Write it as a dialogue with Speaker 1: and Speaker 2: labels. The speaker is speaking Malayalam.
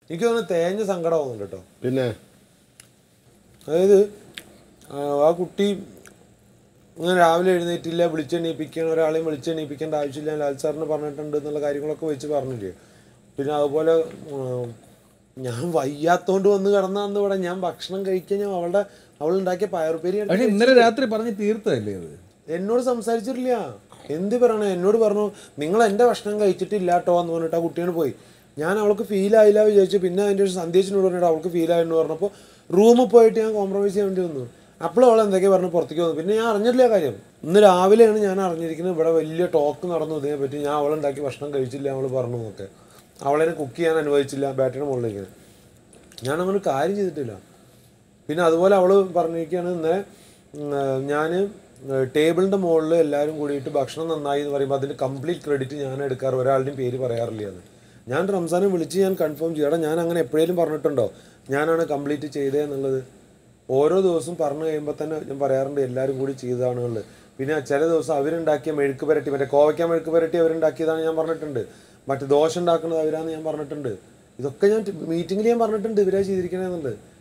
Speaker 1: എനിക്ക് തോന്നുന്നു തേഞ്ഞ സങ്കടം തോന്നുന്നുണ്ട് കേട്ടോ
Speaker 2: പിന്നെ
Speaker 1: അതായത് ആ, ആ കുട്ടി ഇങ്ങനെ രാവിലെ എഴുന്നേറ്റില്ല വിളിച്ചെണീപ്പിക്കണം ഒരാളെയും വിളിച്ചെണീപ്പിക്കേണ്ട ആവശ്യമില്ല ലാൽ സാറിന് പറഞ്ഞിട്ടുണ്ട് എന്നുള്ള കാര്യങ്ങളൊക്കെ വെച്ച് പറഞ്ഞില്ലേ പിന്നെ അതുപോലെ ഉം, ഞാൻ വയ്യാത്തോണ്ട് വന്ന് കിടന്നാന്ന് ഇവിടെ ഞാൻ ഭക്ഷണം കഴിക്കാൻ ഞാൻ അവളുടെ അവളുണ്ടാക്കിയ പയറുപേരി എടുത്ത്
Speaker 3: പക്ഷെ ഇന്നലെ രാത്രി പറഞ്ഞ് തീർത്തതല്ലേ അത്
Speaker 1: എന്നോട് സംസാരിച്ചിട്ടില്ല എന്ത് പറയണേ എന്നോട് പറഞ്ഞു നിങ്ങൾ എൻ്റെ ഭക്ഷണം കഴിച്ചിട്ടില്ല കേട്ടോ എന്ന് പറഞ്ഞിട്ട് ആ കുട്ടിയാണ് പോയി ഞാൻ അവൾക്ക് ഫീൽ ആയില്ല വിചാരിച്ചു പിന്നെ അതിൻ്റെ ഒരു സന്ദേശിനോട് പറഞ്ഞിട്ട് അവൾക്ക് ഫീൽ ആയെന്ന് പറഞ്ഞപ്പോൾ റൂമിൽ പോയിട്ട് ഞാൻ കോംപ്രമൈസ് ചെയ്യാൻ വേണ്ടി വന്നു അപ്പോഴും അവൾ എന്തൊക്കെ പറഞ്ഞു പുറത്തേക്ക് വന്നു പിന്നെ ഞാൻ അറിഞ്ഞിട്ടില്ല ആ കാര്യം ഇന്ന് രാവിലെയാണ് ഞാൻ അറിഞ്ഞിരിക്കുന്നത് ഇവിടെ വലിയ ടോക്ക് നടന്നു ഇതിനെ പറ്റി ഞാൻ അവളുണ്ടാക്കി ഭക്ഷണം കഴിച്ചില്ല അവൾ പറഞ്ഞു എന്നൊക്കെ അവളെ കുക്ക് ചെയ്യാൻ അനുവദിച്ചില്ല ബാറ്ററിയുടെ മുകളിലേക്ക് ഞാൻ അങ്ങനെ ഒരു കാര്യം ചെയ്തിട്ടില്ല പിന്നെ അതുപോലെ അവൾ പറഞ്ഞിരിക്കുകയാണ് ഇന്നലെ ഞാൻ ടേബിളിൻ്റെ മുകളിൽ എല്ലാവരും കൂടിയിട്ട് ഭക്ഷണം നന്നായി എന്ന് പറയുമ്പോൾ അതിൻ്റെ കംപ്ലീറ്റ് ക്രെഡിറ്റ് ഞാൻ എടുക്കാറ് ഒരാളുടെയും പേര് പറയാറില്ല എന്ന് ഞാൻ റംസാനെ വിളിച്ച് ഞാൻ കൺഫേം ചെയ്യും എടാ ഞാൻ അങ്ങനെ എപ്പോഴേലും പറഞ്ഞിട്ടുണ്ടോ ഞാനാണ് കംപ്ലീറ്റ് ചെയ്തേ എന്നുള്ളത് ഓരോ ദിവസവും പറഞ്ഞു കഴിയുമ്പോൾ തന്നെ ഞാൻ പറയാറുണ്ട് എല്ലാവരും കൂടി ചെയ്തതാണ് എന്നുള്ളത് പിന്നെ ചില ദിവസം അവരുണ്ടാക്കിയ മെഴുക്ക് പുരട്ടി മറ്റേ കോവയ്ക്ക മെഴുക്ക് പുരട്ടി അവരുണ്ടാക്കിയതാണ് ഞാൻ പറഞ്ഞിട്ടുണ്ട് മറ്റേ ദോശ ഉണ്ടാക്കുന്നത് അവരാന്ന് ഞാൻ പറഞ്ഞിട്ടുണ്ട് ഇതൊക്കെ ഞാൻ മീറ്റിങ്ങിൽ ഞാൻ പറഞ്ഞിട്ടുണ്ട് ഇവരാ ചെയ്തിരിക്കണേന്നുള്ളത്